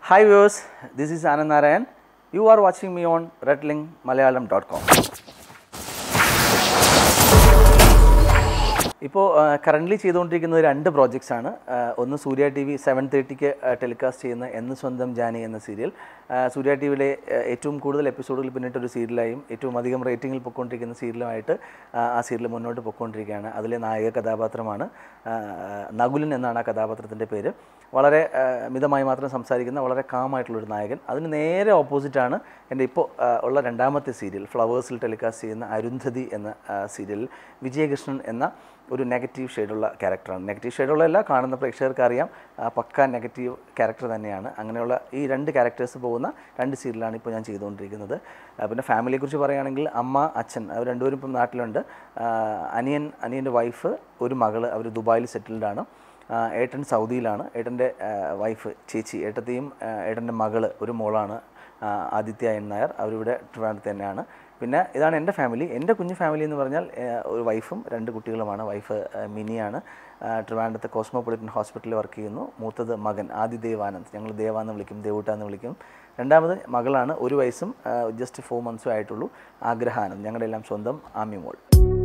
Hi viewers, this is Anand Narayan. You are watching me on redlingmalayalam.com. ഇപ്പോൾ currently ചെയ്തുകൊണ്ടിരിക്കുന്നത് രണ്ട് projects ആണ് ആ, ഒന്ന് സൂര്യ ടി വി സെവൻ തേർട്ടിക്ക് ടെലികാസ്റ്റ് ചെയ്യുന്ന എന്ന് സ്വന്തം ജാനി എന്ന സീരിയൽ ആ, സൂര്യ ടി വിയിലെ ഏറ്റവും കൂടുതൽ എപ്പിസോഡുകൾ പിന്നിട്ടൊരു സീരിയലായും ഏറ്റവും അധികം റേറ്റിംഗിൽ പൊയ്ക്കൊണ്ടിരിക്കുന്ന സീരിയലുമായിട്ട് ആ, ആ സീരിയൽ മുന്നോട്ട് പൊയ്ക്കൊണ്ടിരിക്കുകയാണ് അതിലെ നായക കഥാപാത്രമാണ് ആ, നകുലൻ എന്നാണ് ആ കഥാപാത്രത്തിൻ്റെ പേര് വളരെ ആ, മിതമായി മാത്രം സംസാരിക്കുന്ന വളരെ കാമായിട്ടുള്ളൊരു നായകൻ അതിന് നേരെ ഓപ്പോസിറ്റാണ് എൻ്റെ ഇപ്പോൾ ആ, ഉള്ള രണ്ടാമത്തെ സീരിയൽ ഫ്ലവേഴ്സിൽ ടെലികാസ്റ്റ് ചെയ്യുന്ന അരുന്ധതി എന്ന ആ, സീരിയലിൽ വിജയകൃഷ്ണൻ എന്ന ഒരു നെഗറ്റീവ് ഷെയ്ഡുള്ള ക്യാരക്ടറാണ് നെഗറ്റീവ് ഷെയ്ഡുള്ളതല്ല കാണുന്ന പ്രേക്ഷകർക്ക് അറിയാം ആ, പക്ക നെഗറ്റീവ് ക്യാരക്ടർ തന്നെയാണ് അങ്ങനെയുള്ള ഈ രണ്ട് ക്യാരക്ടേഴ്സ് പോകുന്ന രണ്ട് സീരിയലാണ് ഇപ്പോൾ ഞാൻ ചെയ്തുകൊണ്ടിരിക്കുന്നത് ആ, പിന്നെ ഫാമിലിയെക്കുറിച്ച് പറയുകയാണെങ്കിൽ അമ്മ അച്ഛൻ അവർ രണ്ടുപേരും ഇപ്പം നാട്ടിലുണ്ട് ആ, അനിയൻ അനിയൻ്റെ വൈഫ് ഒരു മകള് അവർ ദുബായിൽ സെറ്റിൽഡാണ് ആ, ഏട്ടൻ സൗദിയിലാണ് ഏട്ടൻ്റെ വൈഫ് ചേച്ചി ഏട്ടത്തെയും ആ, ഏട്ടൻ്റെ മകള് ഒരു മോളാണ് ആ, ആദിത്യ എൻ നായർ അവരിവിടെ ട്രിവാൻഡ്രത്ത് തന്നെയാണ് പിന്നെ ഇതാണ് എൻ്റെ ഫാമിലി എൻ്റെ കുഞ്ഞു ഫാമിലി എന്ന് പറഞ്ഞാൽ ആ, ഒരു വൈഫും രണ്ട് കുട്ടികളുമാണ് വൈഫ് ആ, മിനിയാണ് ആ, ട്രിവാൻഡ്രത്ത് കോസ്മോപൊളിറ്റൻ ഹോസ്പിറ്റലിൽ വർക്ക് ചെയ്യുന്നു മൂത്തത് മകൻ ആദി ദേവാനന്ദ് ഞങ്ങൾ ദേവാന്ന് വിളിക്കും ദേവൂട്ട എന്ന് വിളിക്കും രണ്ടാമത് മകളാണ് ഒരു വയസ്സും ജസ്റ്റ് ഫോർ മന്ത്സും ആയിട്ടുള്ളൂ ആഗ്രഹാനന്ദ് ഞങ്ങളുടെ എല്ലാം സ്വന്തം ആമിമോൾ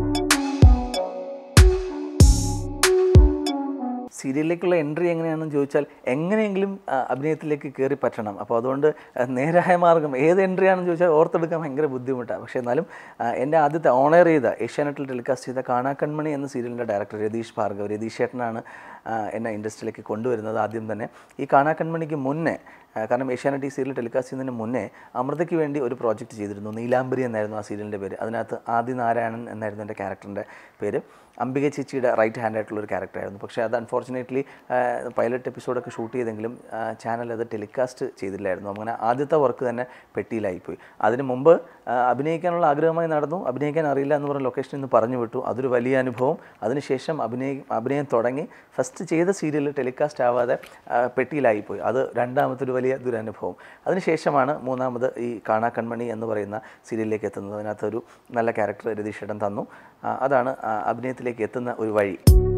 സീരിയലിലേക്കുള്ള എൻട്രി എങ്ങനെയാണെന്ന് ചോദിച്ചാൽ എങ്ങനെയെങ്കിലും ആ, അഭിനയത്തിലേക്ക് കയറി പറ്റണം അപ്പോൾ അതുകൊണ്ട് ആ, നേരായ മാർഗം ഏത് എൻട്രി ആണെന്ന് ചോദിച്ചാൽ ഓർത്തെടുക്കാൻ ഭയങ്കര ബുദ്ധിമുട്ടാണ് പക്ഷേ എന്നാലും ആ, എൻ്റെ ആദ്യത്തെ ഓണർ ചെയ്ത ഏഷ്യാനെറ്റിൽ ടെലികാസ്റ്റ് ചെയ്ത കാണാക്കൺമണി എന്ന സീരിയലിൻ്റെ ഡയറക്ടർ രതീഷ് ഭാർഗവ് രതീഷ് ചേട്ടനാണ് ആ, എന്നെ ഇൻഡസ്ട്രിയിലേക്ക് കൊണ്ടുവരുന്നത് ആദ്യം തന്നെ ഈ കാണാക്കൺമണിക്ക് മുന്നേ ആ, കാരണം ഏഷ്യാനെറ്റ് ഈ സീരിയൽ ടെലികാസ്റ്റ് ചെയ്യുന്നതിന് മുന്നേ അമൃതയ്ക്ക് വേണ്ടി ഒരു പ്രോജക്റ്റ് ചെയ്തിരുന്നു നീലാംബരി എന്നായിരുന്നു ആ സീരിയലിൻ്റെ പേര് അതിനകത്ത് ആദിനാരായണൻ എന്നായിരുന്നു എൻ്റെ ക്യാരക്ടറിൻ്റെ പേര് അംബിക ചേച്ചിയുടെ റൈറ്റ് ഹാൻഡ് ആയിട്ടുള്ള ഒരു ക്യാരക്ടറായിരുന്നു പക്ഷേ അത് അൺഫോർച്ചുനേറ്റ്ലി പൈലറ്റ് എപ്പിസോഡൊക്കെ ഷൂട്ട് ചെയ്തെങ്കിലും ചാനൽ അത് ടെലികാസ്റ്റ് ചെയ്തില്ലായിരുന്നു അങ്ങനെ ആദ്യത്തെ വർക്ക് തന്നെ പെട്ടിയിലായിപ്പോയി അതിന് മുമ്പ് ആ, അഭിനയിക്കാനുള്ള ആഗ്രഹമായി നടന്നു അഭിനയിക്കാൻ അറിയില്ല എന്ന് പറഞ്ഞ ലൊക്കേഷനിൽ നിന്ന് പറഞ്ഞു വിട്ടു അതൊരു വലിയ അനുഭവം അതിനുശേഷം അഭിനയ അഭിനയം തുടങ്ങി ഫസ്റ്റ് ചെയ്ത സീരിയൽ ടെലികാസ്റ്റ് ആവാതെ ആ, പെട്ടിയിലായിപ്പോയി അത് രണ്ടാമത്തെ ഒരു വലിയ ദുരനുഭവം അതിനുശേഷമാണ് മൂന്നാമത് ഈ കാണാ കൺമണി എന്ന് പറയുന്ന സീരിയലിലേക്ക് എത്തുന്നത് അതിനകത്തൊരു നല്ല ക്യാരക്ടർ രതീഷേട്ടൻ തന്നു ആ, അതാണ് ആ, അഭിനയത്തിലേക്ക് എത്തുന്ന ഒരു വഴി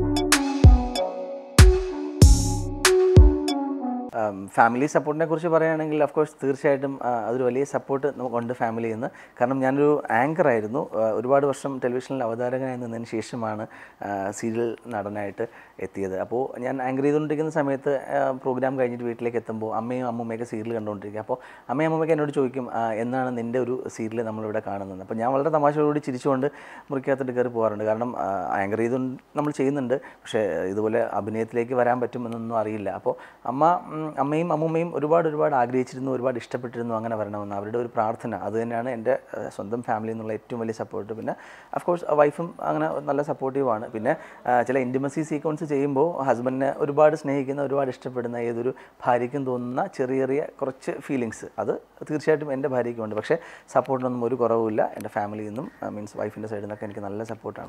ഫാമിലി സപ്പോർട്ടിനെ കുറിച്ച് പറയുകയാണെങ്കിൽ ഓഫ് കോഴ്സ് തീർച്ചയായിട്ടും ആ, അതൊരു വലിയ സപ്പോർട്ട് നമുക്കുണ്ട് ഫാമിലിയിൽ നിന്ന് കാരണം ഞാനൊരു ആങ്കർ ആയിരുന്നു ആ, ഒരുപാട് വർഷം ടെലിവിഷനിൽ അവതാരകനായി നിന്നതിന് ശേഷമാണ് സീരിയൽ നടനായിട്ട് എത്തിയത് അപ്പോൾ ഞാൻ ആങ്കർ ചെയ്തുകൊണ്ടിരിക്കുന്ന സമയത്ത് പ്രോഗ്രാം കഴിഞ്ഞിട്ട് വീട്ടിലേക്ക് എത്തുമ്പോൾ അമ്മയും അമ്മൂമ്മയൊക്കെ സീരിയൽ കണ്ടുകൊണ്ടിരിക്കുക അപ്പോൾ അമ്മയും അമ്മൂമ്മയൊക്കെ എന്നോട് ചോദിക്കും "ആ, എന്നാണ് നിൻ്റെ ഒരു സീരിയൽ നമ്മളിവിടെ കാണുന്നത് അപ്പോൾ ഞാൻ വളരെ തമാശയോടുകൂടി ചിരിച്ചുകൊണ്ട് മുറിക്കകത്തോട്ട് കയറി പോകാറുണ്ട് കാരണം ആങ്കർ ചെയ്തു നമ്മൾ ചെയ്യുന്നുണ്ട് പക്ഷേ ഇതുപോലെ അഭിനയത്തിലേക്ക് വരാൻ പറ്റുമെന്നൊന്നും അറിയില്ല അപ്പോൾ അമ്മ ഉം, അമ്മയും അമ്മൂമ്മയും ഒരുപാട് ഒരുപാട് ആഗ്രഹിച്ചിരുന്നു ഒരുപാട് ഇഷ്ടപ്പെട്ടിരുന്നു അങ്ങനെ വരണമെന്ന് അവരുടെ ഒരു പ്രാർത്ഥന അത് തന്നെയാണ് എൻ്റെ ഏഹ്, സ്വന്തം ഫാമിലി എന്നുള്ള ഏറ്റവും വലിയ സപ്പോർട്ട് പിന്നെ അഫ്കോഴ്സ് വൈഫും അങ്ങനെ നല്ല സപ്പോർട്ടീവാണ് പിന്നെ ആ, ചില ഇൻറ്റിമസി സീക്വൻസ് ചെയ്യുമ്പോൾ ഹസ്ബൻഡിനെ ഒരുപാട് സ്നേഹിക്കുന്ന ഒരുപാട് ഇഷ്ടപ്പെടുന്ന ഏതൊരു ഭാര്യയ്ക്കും തോന്നുന്ന ചെറിയ ചെറിയ കുറച്ച് ഫീലിങ്സ് അത് തീർച്ചയായിട്ടും എൻ്റെ ഭാര്യയ്ക്കും ഉണ്ട് പക്ഷേ സപ്പോർട്ടിനൊന്നും ഒരു കുറവുമില്ല എൻ്റെ ഫാമിലിയിൽ നിന്നും മീൻസ് വൈഫിൻ്റെ സൈഡിൽ നിന്നൊക്കെ എനിക്ക് നല്ല സപ്പോർട്ടാണ്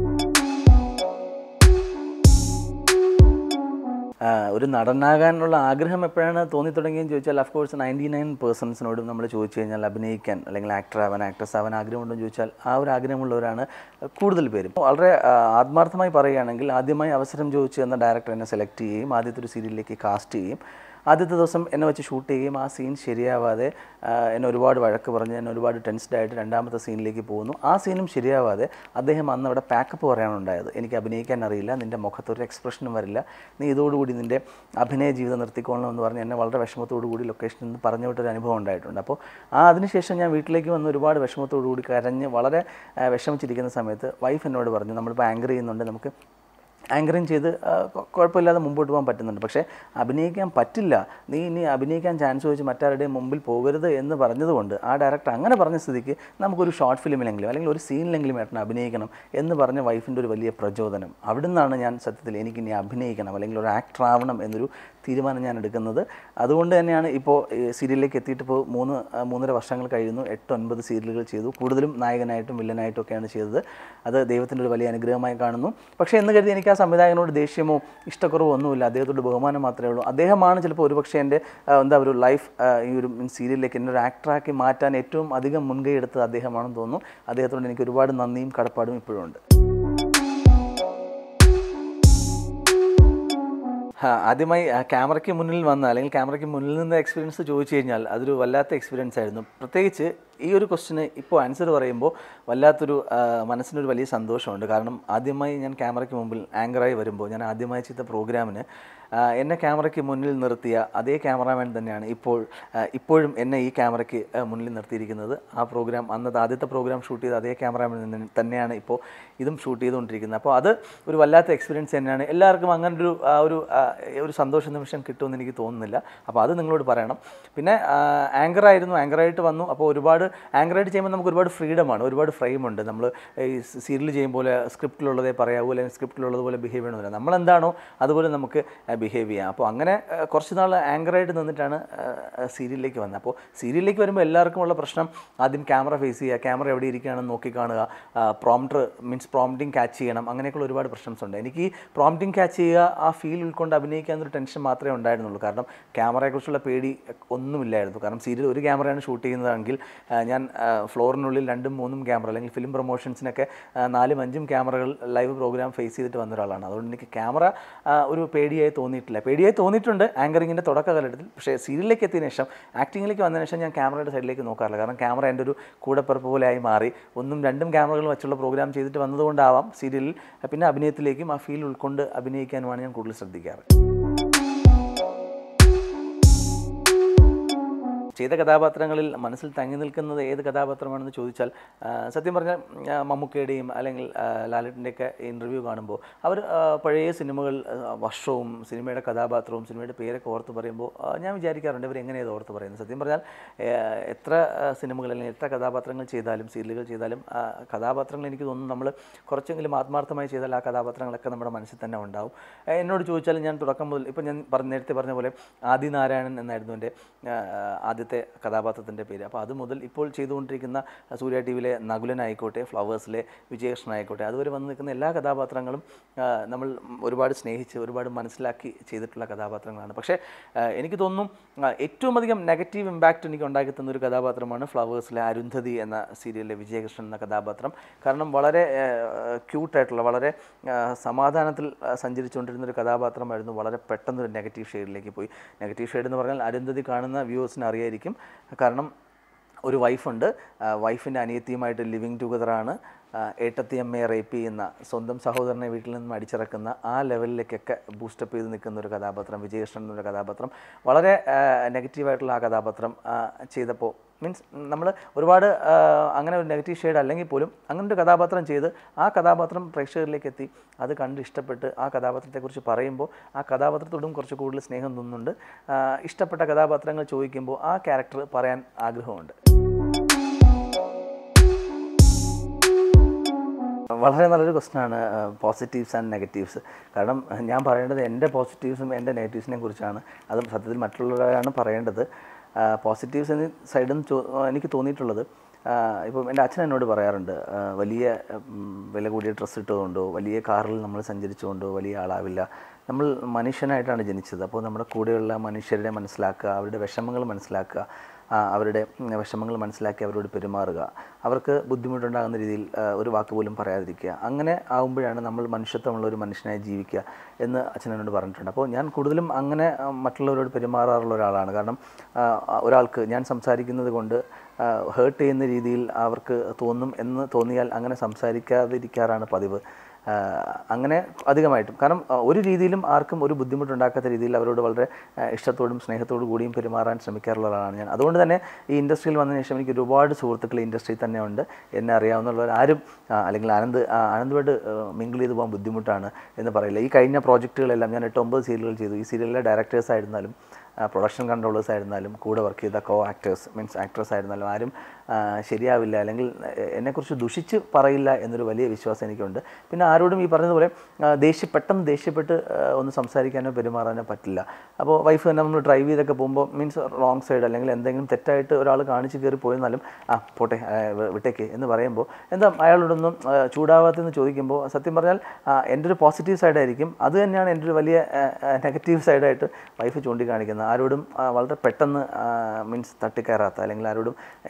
ആ, ഒരു നടനാകാനുള്ള ആഗ്രഹം എപ്പോഴാണ് തോന്നി തുടങ്ങിയെന്ന് ചോദിച്ചാൽ അഫ് കോഴ്സ് നയൻറ്റി നയൻ പേഴ്സൺസിനോടും നമ്മൾ ചോദിച്ചു കഴിഞ്ഞാൽ അഭിനയിക്കാൻ അല്ലെങ്കിൽ ആക്ടർ ആവാൻ ആക്ട്രസ് ആവാൻ ആഗ്രഹമുണ്ടോ എന്ന് ചോദിച്ചാൽ ആ ഒരു ആഗ്രഹമുള്ളവരാണ് കൂടുതൽ പേരും വളരെ ആ, ആത്മാർത്ഥമായി പറയുകയാണെങ്കിൽ ആദ്യമായി അവസരം ചോദിച്ചു എന്ന ഡയറക്ടർ എന്നെ സെലക്ട് ചെയ്യുകയും ആദ്യത്തെ ഒരു സീരിയലിലേക്ക് കാസ്റ്റ് ചെയ്യും ആദ്യത്തെ ദിവസം എന്നെ വെച്ച് ഷൂട്ട് ചെയ്യുകയും ആ സീൻ ശരിയാവാതെ ആ, എന്നെ ഒരുപാട് വഴക്ക് പറഞ്ഞ് എന്നെ ഒരുപാട് ടെൻസ്ഡ് ആയിട്ട് രണ്ടാമത്തെ സീനിലേക്ക് പോകുന്നു ആ സീനും ശരിയാവാതെ അദ്ദേഹം അന്ന് അവിടെ പാക്കപ്പ് പറയാനുണ്ടായത് എനിക്ക് അഭിനയിക്കാൻ അറിയില്ല നിൻ്റെ മുഖത്തൊരു എക്സ്പ്രഷനും വരില്ല നീ ഇതോടുകൂടി നിൻ്റെ അഭിനയ ജീവിതം നിർത്തിക്കൊള്ളണം എന്ന് പറഞ്ഞ് എന്നെ വളരെ വിഷമത്തോടു കൂടി ലൊക്കേഷനിൽ നിന്ന് പറഞ്ഞു വിട്ടൊരു അനുഭവം ഉണ്ടായിട്ടുണ്ട് അപ്പോൾ ആ അതിനുശേഷം ഞാൻ വീട്ടിലേക്ക് വന്ന് ഒരുപാട് വിഷമത്തോടു കൂടി കരഞ്ഞ് വളരെ ആ, വിഷമിച്ചിരിക്കുന്ന സമയത്ത് വൈഫ് എന്നോട് പറഞ്ഞു നമ്മളിപ്പോൾ ആങ്കർ ചെയ്യുന്നുണ്ട് നമുക്ക് ആങ്കറിങ് ചെയ്ത് ആ, കൊ- കുഴപ്പമില്ലാതെ മുമ്പോട്ട് പോകാൻ പറ്റുന്നുണ്ട് പക്ഷേ അഭിനയിക്കാൻ പറ്റില്ല നീ ഇനി അഭിനയിക്കാൻ ചാൻസ് ചോദിച്ച് മറ്റാരുടെയും മുമ്പിൽ പോകരുത് എന്ന് പറഞ്ഞതുകൊണ്ട് ആ ഡയറക്ടർ അങ്ങനെ പറഞ്ഞ സ്ഥിതിക്ക് നമുക്കൊരു ഷോർട്ട് ഫിലിമിലെങ്കിലും അല്ലെങ്കിൽ ഒരു സീനിലെങ്കിലും ഏട്ടൻ അഭിനയിക്കണം എന്ന് പറഞ്ഞ വൈഫിൻ്റെ ഒരു വലിയ പ്രചോദനം അവിടെ നിന്നാണ് ഞാൻ സത്യത്തിൽ എനിക്ക് ഇനി അഭിനയിക്കണം അല്ലെങ്കിൽ ഒരു ആക്ടർ ആവണം എന്നൊരു തീരുമാനം ഞാൻ എടുക്കുന്നത് അതുകൊണ്ട് തന്നെയാണ് ഇപ്പോൾ സീരിയലിലേക്ക് എത്തിയിട്ട് ഇപ്പോൾ മൂന്ന് ആ, മൂന്നര വർഷങ്ങൾ കഴിയുന്നു എട്ട് ഒൻപത് സീരിയലുകൾ ചെയ്തു കൂടുതലും നായകനായിട്ടും വില്ലനായിട്ടും ഒക്കെയാണ് ചെയ്തത് അത് ദൈവത്തിൻ്റെ ഒരു വലിയ അനുഗ്രഹമായി കാണുന്നു പക്ഷേ എന്ന് കരുതി എനിക്ക് ആ സംവിധായകനോട് ദേഷ്യമോ ഇഷ്ടക്കുറവോ ഒന്നുമില്ല അദ്ദേഹത്തോട് ബഹുമാനം മാത്രമേ ഉള്ളൂ അദ്ദേഹമാണ് ചിലപ്പോൾ ഒരുപക്ഷെ എൻ്റെ ആ, എന്താ ഒരു ലൈഫ് ഈ ഒരു സീരിയലിലേക്ക് എന്നെ ഒരു ആക്ടറാക്കി മാറ്റാൻ ഏറ്റവും അധികം മുൻകൈ എടുത്തത് അദ്ദേഹമാണെന്ന് തോന്നുന്നു അദ്ദേഹത്തോട് എനിക്ക് ഒരുപാട് നന്ദിയും കടപ്പാടും ഇപ്പോഴും ഉണ്ട് ആ, ആദ്യമായി ആ, ക്യാമറയ്ക്ക് മുന്നിൽ വന്ന അല്ലെങ്കിൽ ക്യാമറയ്ക്ക് മുന്നിൽ നിന്ന് എക്സ്പീരിയൻസ് ചോദിച്ചു കഴിഞ്ഞാൽ അതൊരു വല്ലാത്ത എക്സ്പീരിയൻസ് ആയിരുന്നു പ്രത്യേകിച്ച് ഈ ഒരു ക്വസ്റ്റിന് ഇപ്പോൾ ആൻസർ പറയുമ്പോൾ വല്ലാത്തൊരു ആ, മനസ്സിനൊരു വലിയ സന്തോഷമുണ്ട് കാരണം ആദ്യമായി ഞാൻ ക്യാമറയ്ക്ക് മുമ്പിൽ ആങ്കറായി വരുമ്പോൾ ഞാൻ ആദ്യമായി ചെയ്ത പ്രോഗ്രാമിന് ആ, എന്നെ ക്യാമറയ്ക്ക് മുന്നിൽ നിർത്തിയ അതേ ക്യാമറാമാൻ തന്നെയാണ് ഇപ്പോൾ ആ, ഇപ്പോഴും എന്നെ ഈ ക്യാമറയ്ക്ക് ആ, മുന്നിൽ നിർത്തിയിരിക്കുന്നത് ആ പ്രോഗ്രാം അന്നത്തെ ആദ്യത്തെ പ്രോഗ്രാം ഷൂട്ട് ചെയ്ത അതേ ക്യാമറാമാൻ തന്നെ- തന്നെയാണ് ഇപ്പോൾ ഇതും ഷൂട്ട് ചെയ്തുകൊണ്ടിരിക്കുന്നത് അപ്പോൾ അത് ഒരു വല്ലാത്ത എക്സ്പീരിയൻസ് തന്നെയാണ് എല്ലാവർക്കും അങ്ങനെ ഒരു ആ ഒരു ആ, ഒരു സന്തോഷ നിമിഷം കിട്ടുമെന്ന് എനിക്ക് തോന്നുന്നില്ല അപ്പോൾ അത് നിങ്ങളോട് പറയണം പിന്നെ ആങ്കറായിരുന്നു ആങ്കറായിട്ട് വന്നു അപ്പോൾ ഒരുപാട് ആങ്കറായിട്ട് ചെയ്യുമ്പോൾ നമുക്ക് ഒരുപാട് ഫ്രീഡമാണ് ഒരുപാട് ഫ്രെയിമുണ്ട് നമ്മൾ ഈ സീരിയൽ ചെയ്യുമ്പോൾ സ്ക്രിപ്റ്റിലുള്ളതേ പറയാവൂ അല്ലെങ്കിൽ സ്ക്രിപ്റ്റിലുള്ളതുപോലെ ബിഹേവ് ചെയ്യണമെന്നില്ല നമ്മളെന്താണോ അതുപോലെ നമുക്ക് ബിഹേവ് ചെയ്യാം അപ്പോൾ അങ്ങനെ ആ, കുറച്ച് നാൾ ആങ്കറായിട്ട് നിന്നിട്ടാണ് സീരിയലിലേക്ക് വന്നത് അപ്പോൾ സീരിയലിലേക്ക് വരുമ്പോൾ എല്ലാവർക്കും ഉള്ള പ്രശ്നം ആദ്യം ക്യാമറ ഫേസ് ചെയ്യുക ക്യാമറ എവിടെ ഇരിക്കുകയാണെന്ന് നോക്കി കാണുക പ്രോംപ്റ്റർ മീൻസ് പ്രോംപ്റ്റിംഗ് ക്യാച്ച് ചെയ്യണം അങ്ങനെയൊക്കെയുള്ള ഒരുപാട് പ്രശ്നംസ് ഉണ്ട് എനിക്ക് ഈ പ്രോംപ്റ്റിംഗ് ക്യാച്ച് ചെയ്യുക ആ ഫീൽ ഉൾക്കൊണ്ട് അഭിനയിക്കുക എന്നൊരു ടെൻഷൻ മാത്രമേ ഉണ്ടായിരുന്നുള്ളൂ കാരണം ക്യാമറയെക്കുറിച്ചുള്ള പേടി ഒന്നുമില്ലായിരുന്നു കാരണം സീരിയൽ ഒരു ക്യാമറയാണ് ഷൂട്ട് ചെയ്യുന്നതെങ്കിൽ ആ, ഞാൻ ആ, ഫ്ലോറിനുള്ളിൽ രണ്ടും മൂന്നും ക്യാമറ അല്ലെങ്കിൽ ഫിലിം പ്രൊമോഷൻസിനൊക്കെ ആ, നാലും അഞ്ചും ക്യാമറകൾ ലൈവ് പ്രോഗ്രാം ഫേസ് ചെയ്തിട്ട് വന്ന ഒരാളാണ് അതുകൊണ്ട് എനിക്ക് ക്യാമറ ആ, ഒരു പേടിയായി തോന്നിയിട്ടില്ല പേടിയായി തോന്നിയിട്ടുണ്ട് ആങ്കറിങ്ങിൻ്റെ തുടക്ക കാലഘട്ടത്തിൽ പക്ഷേ സീരിയലിലേക്ക് എത്തിയതിനു ശേഷം ആക്ടിങ്ങിലേക്ക് വന്നതിന് ശേഷം ഞാൻ ക്യാമറയുടെ സൈഡിലേക്ക് നോക്കാറില്ല കാരണം ക്യാമറ എൻ്റെ ഒരു കൂടെപ്പിറപ്പ് പോലെ ആയി മാറി ഒന്നും രണ്ടും ക്യാമറകൾ വെച്ചുള്ള പ്രോഗ്രാം ചെയ്തിട്ട് വന്നതുകൊണ്ടാവാം സീരിയലിൽ പിന്നെ അഭിനയത്തിലേക്കും ആ ഫീൽ ഉൾക്കൊണ്ട് അഭിനയിക്കാനുമാണ് ഞാൻ കൂടുതൽ ശ്രദ്ധിക്കാറ് ചെയ്ത കഥാപാത്രങ്ങളിൽ മനസ്സിൽ തങ്ങി നിൽക്കുന്നത് ഏത് കഥാപാത്രമാണെന്ന് ചോദിച്ചാൽ ആ, സത്യം പറഞ്ഞാൽ ആ, മമ്മൂക്കയുടെയും അല്ലെങ്കിൽ ആ, ലാലേട്ടൻ്റെയൊക്കെ ഇൻ്റർവ്യൂ കാണുമ്പോൾ അവർ ആ, പഴയ സിനിമകൾ ആ, വർഷവും സിനിമയുടെ കഥാപാത്രവും സിനിമയുടെ പേരൊക്കെ ഓർത്ത് പറയുമ്പോൾ ആ, ഞാൻ വിചാരിക്കാറുണ്ട് ഇവർ എങ്ങനെയാണ് ഓർത്ത് പറയുന്നത് സത്യം പറഞ്ഞാൽ ഏ, എത്ര ആ, സിനിമകൾ അല്ലെങ്കിൽ എത്ര കഥാപാത്രങ്ങൾ ചെയ്താലും സീരിയലുകൾ ചെയ്താലും ആ, കഥാപാത്രങ്ങൾ എനിക്ക് തോന്നുന്നു നമ്മൾ കുറച്ചെങ്കിലും ആത്മാർത്ഥമായി ചെയ്താൽ ആ കഥാപാത്രങ്ങളൊക്കെ നമ്മുടെ മനസ്സിൽ തന്നെ ഉണ്ടാവും ഏ, എന്നോട് ചോദിച്ചാൽ ഞാൻ തുടക്കം മുതൽ ഇപ്പം ഞാൻ പറഞ്ഞ നേരത്തെ പറഞ്ഞ പോലെ ആദിനാരായണൻ എന്നായിരുന്നു എൻ്റെ ആ, ആദ്യത്തെ കഥാപാത്രത്തിൻ്റെ പേര് അപ്പോൾ അത് മുതൽ ഇപ്പോൾ ചെയ്തുകൊണ്ടിരിക്കുന്ന സൂര്യ ടി വിയിലെ നകുലനായിക്കോട്ടെ ഫ്ലവേഴ്സിലെ വിജയകൃഷ്ണൻ ആയിക്കോട്ടെ അതുവരെ വന്ന് നിൽക്കുന്ന എല്ലാ കഥാപാത്രങ്ങളും ആ, നമ്മൾ ഒരുപാട് സ്നേഹിച്ച് ഒരുപാട് മനസ്സിലാക്കി ചെയ്തിട്ടുള്ള കഥാപാത്രങ്ങളാണ് പക്ഷേ ആ, എനിക്ക് തോന്നുന്നു ആ, ഏറ്റവും അധികം നെഗറ്റീവ് ഇമ്പാക്റ്റ് എനിക്ക് ഉണ്ടാക്കി തന്ന ഒരു കഥാപാത്രമാണ് ഫ്ലവേഴ്സിലെ അരുന്ധതി എന്ന സീരിയലിലെ വിജയകൃഷ്ണൻ എന്ന കഥാപാത്രം കാരണം വളരെ ക്യൂട്ടായിട്ടുള്ള വളരെ ആ, സമാധാനത്തിൽ ആ, സഞ്ചരിച്ചുകൊണ്ടിരുന്ന ഒരു കഥാപാത്രമായിരുന്നു വളരെ പെട്ടെന്ന് ഒരു നെഗറ്റീവ് ഷെയ്ഡിലേക്ക് പോയി നെഗറ്റീവ് ഷെയ്ഡ് എന്ന് പറഞ്ഞാൽ അരുന്ധതി കാണുന്ന വ്യൂവേഴ്സിന് അറിയായിരിക്കും കാരണം ഒരു വൈഫുണ്ട് വൈഫിൻ്റെ അനിയത്തിയുമായിട്ട് ലിവിങ് ടുഗദറാണ് ഏട്ടത്തി അമ്മയെ റേപ്പ് ചെയ്യുന്ന സ്വന്തം സഹോദരനെ വീട്ടിൽ നിന്നും അടിച്ചിറക്കുന്ന ആ ലെവലിലേക്കൊക്കെ ബൂസ്റ്റപ്പ് ചെയ്ത് നിൽക്കുന്ന ഒരു കഥാപാത്രം വിജയകൃഷ്ണൻ എന്നൊരു കഥാപാത്രം വളരെ നെഗറ്റീവായിട്ടുള്ള ആ കഥാപാത്രം ആ, ചെയ്തപ്പോൾ മീൻസ് നമ്മൾ ഒരുപാട് ആ, അങ്ങനെ ഒരു നെഗറ്റീവ് ഷെയ്ഡ് അല്ലെങ്കിൽ പോലും അങ്ങനെ ഒരു കഥാപാത്രം ചെയ്ത് ആ കഥാപാത്രം പ്രേക്ഷകരിലേക്ക് എത്തി അത് കണ്ട് ഇഷ്ടപ്പെട്ട് ആ കഥാപാത്രത്തെക്കുറിച്ച് പറയുമ്പോൾ ആ കഥാപാത്രത്തോടും കുറച്ച് കൂടുതൽ സ്നേഹം തോന്നുന്നുണ്ട് ആ, ഇഷ്ടപ്പെട്ട കഥാപാത്രങ്ങൾ ചോദിക്കുമ്പോൾ ആ ക്യാരക്ടർ പറയാൻ ആഗ്രഹമുണ്ട് വളരെ നല്ലൊരു ക്വസ്റ്റനാണ് പോസിറ്റീവ്സ് ആൻഡ് നെഗറ്റീവ്സ് കാരണം അഹ് ഞാൻ പറയേണ്ടത് എൻ്റെ പോസിറ്റീവ്സും എൻ്റെ നെഗറ്റീവ്സിനെ കുറിച്ചാണ് അതും സത്യത്തിൽ മറ്റുള്ളവരാണ് പറയേണ്ടത് പോസിറ്റീവ്സ് എന്ന സൈഡിൽ നിന്ന് ചോ- എനിക്ക് തോന്നിയിട്ടുള്ളത് ആഹ് ഇപ്പം എൻ്റെ അച്ഛൻ എന്നോട് പറയാറുണ്ട് ആഹ് വലിയ ഉം, വില കൂടിയ ഡ്രസ്സ് ഇട്ടതുകൊണ്ടോ വലിയ കാറിൽ നമ്മൾ സഞ്ചരിച്ചുകൊണ്ടോ വലിയ ആളാവില്ല നമ്മൾ മനുഷ്യനായിട്ടാണ് ജനിച്ചത് അപ്പോൾ നമ്മുടെ കൂടെയുള്ള മനുഷ്യരുടെ മനസ്സിലാക്കുക അവരുടെ വിഷമങ്ങൾ മനസ്സിലാക്കുക ആ, അവരുടെ ഉം, വിഷമങ്ങൾ മനസ്സിലാക്കി അവരോട് പെരുമാറുക അവർക്ക് ബുദ്ധിമുട്ടുണ്ടാകുന്ന രീതിയിൽ ആ, ഒരു വാക്ക് പോലും പറയാതിരിക്കുക അങ്ങനെ ആകുമ്പോഴാണ് നമ്മൾ മനുഷ്യത്വമുള്ള ഒരു മനുഷ്യനായി ജീവിക്കുക എന്ന് അച്ഛൻ എന്നോട് പറഞ്ഞിട്ടുണ്ട് അപ്പോൾ ഞാൻ കൂടുതലും അങ്ങനെ ആ, മറ്റുള്ളവരോട് പെരുമാറാറുള്ള ഒരാളാണ് കാരണം ആ, ഒരാൾക്ക് ഞാൻ സംസാരിക്കുന്നത് കൊണ്ട് ഹേർട്ട് ചെയ്യുന്ന രീതിയിൽ അവർക്ക് തോന്നും എന്ന് തോന്നിയാൽ അങ്ങനെ സംസാരിക്കാതിരിക്കാറാണ് പതിവ് ആ, അങ്ങനെ അധികമായിട്ടും കാരണം ആ, ഒരു രീതിയിലും ആർക്കും ഒരു ബുദ്ധിമുട്ടുണ്ടാക്കാത്ത രീതിയിൽ അവരോട് വളരെ ആ, ഇഷ്ടത്തോടും സ്നേഹത്തോടു കൂടിയും പെരുമാറാൻ ശ്രമിക്കാറുള്ള ആളാണ് ഞാൻ അതുകൊണ്ട് തന്നെ ഈ ഇൻഡസ്ട്രിയിൽ വന്നതിന് ശേഷം എനിക്ക് ഒരുപാട് സുഹൃത്തുക്കൾ ഈ ഇൻഡസ്ട്രിയിൽ തന്നെ ഉണ്ട് എന്നെ അറിയാവുന്നവർ ആരും ആ, അല്ലെങ്കിൽ ആനന്ദ് ആ, ആനന്ദുമായിട്ട് മിങ്കിൾ ചെയ്ത് പോകാൻ ബുദ്ധിമുട്ടാണ് എന്ന് പറയില്ല ഈ കഴിഞ്ഞ പ്രോജക്റ്റുകളെല്ലാം ഞാൻ എട്ട് ഒമ്പത് സീരിയലുകൾ ചെയ്തു ഈ സീരിയലിലെ ഡയറക്ടേഴ്സ് ആയിരുന്നാലും പ്രൊഡക്ഷൻ കൺട്രോളേഴ്സ് ആയിരുന്നാലും കൂടെ വർക്ക് ചെയ്ത കോ ആക്ടേഴ്സ് മീൻസ് ആക്ട്രസ് ആയിരുന്നാലും ആരും ആ, ശരിയാവില്ല അല്ലെങ്കിൽ എ- എന്നെക്കുറിച്ച് ദുഷിച്ച് പറയില്ല എന്നൊരു വലിയ വിശ്വാസം എനിക്കുണ്ട് പിന്നെ ആരോടും ഈ പറഞ്ഞതുപോലെ ആ, ദേഷ്യ പെട്ടെന്ന് ദേഷ്യപ്പെട്ട് ആ, ഒന്ന് സംസാരിക്കാനോ പെരുമാറാനോ പറ്റില്ല അപ്പോൾ വൈഫ് തന്നെ നമ്മൾ ഡ്രൈവ് ചെയ്തൊക്കെ പോകുമ്പോൾ മീൻസ് റോങ് സൈഡ് അല്ലെങ്കിൽ എന്തെങ്കിലും തെറ്റായിട്ട് ഒരാൾ കാണിച്ച് കയറി പോയെന്നാലും ആ പോട്ടെ ആ, വി- വിട്ടേക്ക് എന്ന് പറയുമ്പോൾ എന്താ അയാളോടൊന്നും ആ, ചൂടാവാത്തെന്ന് ചോദിക്കുമ്പോൾ സത്യം പറഞ്ഞാൽ ആ, എൻ്റെ ഒരു പോസിറ്റീവ് സൈഡായിരിക്കും അത് തന്നെയാണ് എൻ്റെ ഒരു വലിയ നെഗറ്റീവ് സൈഡായിട്ട് വൈഫ് ചൂണ്ടിക്കാണിക്കുന്നത് ആരോടും ആ, വളരെ പെട്ടെന്ന് മീൻസ് തട്ടിക്കയറാത്ത അല്ലെങ്കിൽ ആരോടും കാരണം ഞാൻ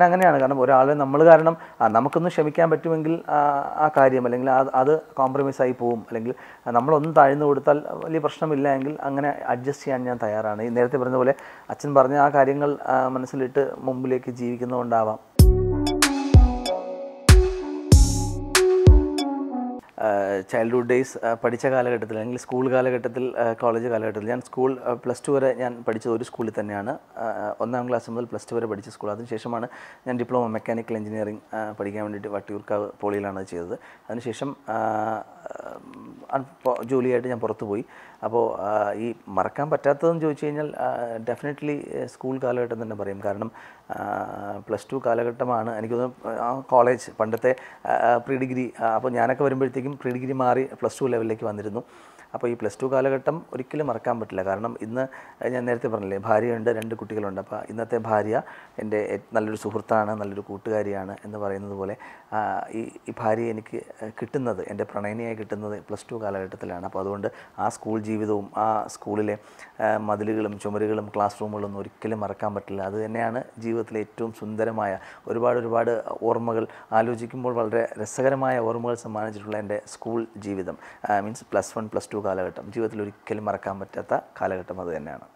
അങ്ങനെയാണ് കാരണം ഒരാളെ നമ്മൾ കാരണം ആ, നമുക്കൊന്ന് ക്ഷമിക്കാൻ പറ്റുമെങ്കിൽ ആ, ആ കാര്യം അല്ലെങ്കിൽ അത് അത് കോംപ്രമൈസ് ആയി പോവും അല്ലെങ്കിൽ നമ്മളൊന്ന് താഴ്ന്നു കൊടുത്താൽ വലിയ പ്രശ്നമില്ല എങ്കിൽ അങ്ങനെ അഡ്ജസ്റ്റ് ചെയ്യാൻ ഞാൻ തയ്യാറാണ് ഈ നേരത്തെ പറഞ്ഞ പോലെ അച്ഛൻ പറഞ്ഞ ആ കാര്യങ്ങൾ ആ, മനസ്സിലിട്ട് മുമ്പിലേക്ക് ജീവിക്കുന്നതുകൊണ്ടാവാം ചൈൽഡ്ഹുഡ് ഡേയ്സ് പഠിച്ച കാലഘട്ടത്തിൽ അല്ലെങ്കിൽ സ്കൂൾ കാലഘട്ടത്തിൽ കോളേജ് കാലഘട്ടത്തിൽ ഞാൻ സ്കൂൾ പ്ലസ് ടു വരെ ഞാൻ പഠിച്ചത് ഒരു സ്കൂളിൽ തന്നെയാണ് ആ, ഒന്നാം ക്ലാസ് മുതൽ പ്ലസ് ടു വരെ പഠിച്ച സ്കൂൾ അതിനുശേഷമാണ് ഞാൻ ഡിപ്ലോമ മെക്കാനിക്കൽ എഞ്ചിനീയറിംഗ് പഠിക്കാൻ വേണ്ടിയിട്ട് വട്ടിയൂർക്കാവ് പോളിയിലാണ് അത് ചെയ്തത് അതിനുശേഷം ആ, ആ, പൊ- ജോലിയായിട്ട് ഞാൻ പുറത്തു പോയി അപ്പോൾ ആ, ഈ മറക്കാൻ പറ്റാത്തതെന്ന് ചോദിച്ചു കഴിഞ്ഞാൽ ഡെഫിനറ്റ്ലി സ്കൂൾ കാലഘട്ടം തന്നെ പറയും കാരണം പ്ലസ് ടു കാലഘട്ടമാണ് എനിക്കൊന്ന് ആ കോളേജ് പണ്ടത്തെ പ്രീ ഡിഗ്രി അപ്പോൾ ഞാനൊക്കെ വരുമ്പോഴത്തേക്കും പ്രീ ഡിഗ്രി മാറി പ്ലസ് ടു ലെവലിലേക്ക് വന്നിരുന്നു അപ്പോൾ ഈ പ്ലസ് ടു കാലഘട്ടം ഒരിക്കലും മറക്കാൻ പറ്റില്ല കാരണം ഇന്ന് ഞാൻ നേരത്തെ പറഞ്ഞില്ലേ ഭാര്യയുണ്ട് രണ്ട് കുട്ടികളുണ്ട് അപ്പോൾ ഇന്നത്തെ ഭാര്യ എൻ്റെ ഏ- നല്ലൊരു സുഹൃത്താണ് നല്ലൊരു കൂട്ടുകാരിയാണ് എന്ന് പറയുന്നത് പോലെ ആ, ഈ ഈ ഭാര്യ എനിക്ക് കിട്ടുന്നത് എൻ്റെ പ്രണയിനിയായി കിട്ടുന്നത് പ്ലസ് ടു കാലഘട്ടത്തിലാണ് അപ്പോൾ അതുകൊണ്ട് ആ സ്കൂൾ ജീവിതവും ആ സ്കൂളിലെ ആ, മതിലുകളും ചുമരുകളും ക്ലാസ് റൂമുകളൊന്നും ഒരിക്കലും മറക്കാൻ പറ്റില്ല അത് തന്നെയാണ് ജീവിതത്തിലെ ഏറ്റവും സുന്ദരമായ ഒരുപാട് ഒരുപാട് ഓർമ്മകൾ ആലോചിക്കുമ്പോൾ വളരെ രസകരമായ ഓർമ്മകൾ സമ്മാനിച്ചിട്ടുള്ള എൻ്റെ സ്കൂൾ ജീവിതം means plus one plus two കാലഘട്ടം ജീവിതത്തിൽ ഒരിക്കലും മറക്കാൻ പറ്റാത്ത കാലഘട്ടം അത് തന്നെയാണ്